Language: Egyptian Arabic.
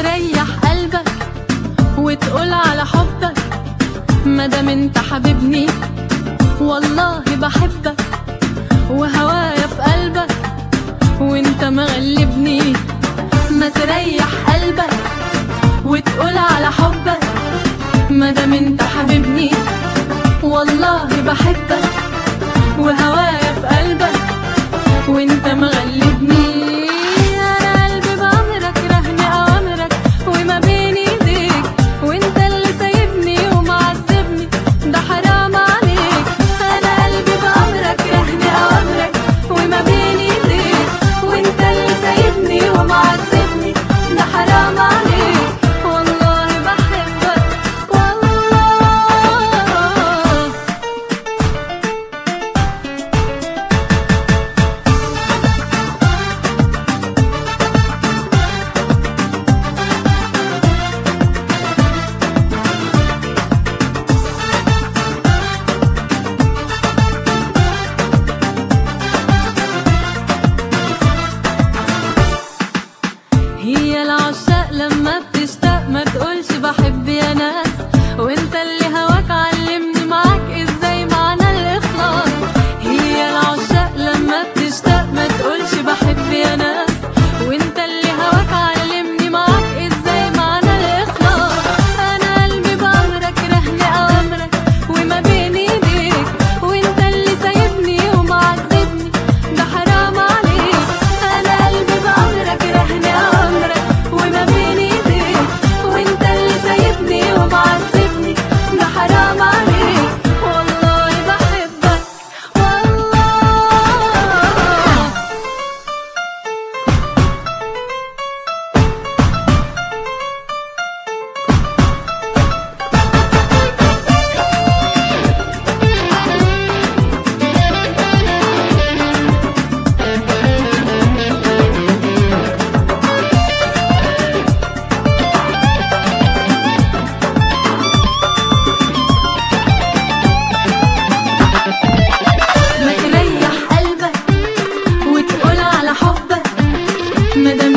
تريح قلبك وتقول على حبك مادام انت حبيبني والله بحبك وهوايا في قلبك وانت مغلبني ما تريح قلبك وتقول على حبك مادام انت حبيبني والله بحبك وهوايا في قلبك وانت مغلبني انا قلبي بامرك رهن اوامرك وما بين ايديك وانت اللي سايبني ومعذبني ده حرام عليك انا قلبي بامرك رهن اوامرك وما بين ايديك وانت اللي سايبني ومعذبني ده حرام عليك والله بحبك والله هي العشاق لما بتشتاق ما تقولش بحب يا ناس وانت اللي هواك علمني معاك ازاي معنى الاخلاص هي العشاق لما بتشتاق ما تقولش بحب يا ناس وانت اللي هواك علمني معاك ازاي معنى الاخلاص انا قلبي بامرك رهن اوامرك وما بين ايديك وانت اللي سايبني ومعذبني ده حرام عليك انا قلبي بامرك رهن اوامرك وما بين ايديك وانت اللي سايبني ومعذبني ده حرام عليك والله بحبك والله ما تريح قلبك وتقول على حبك مادام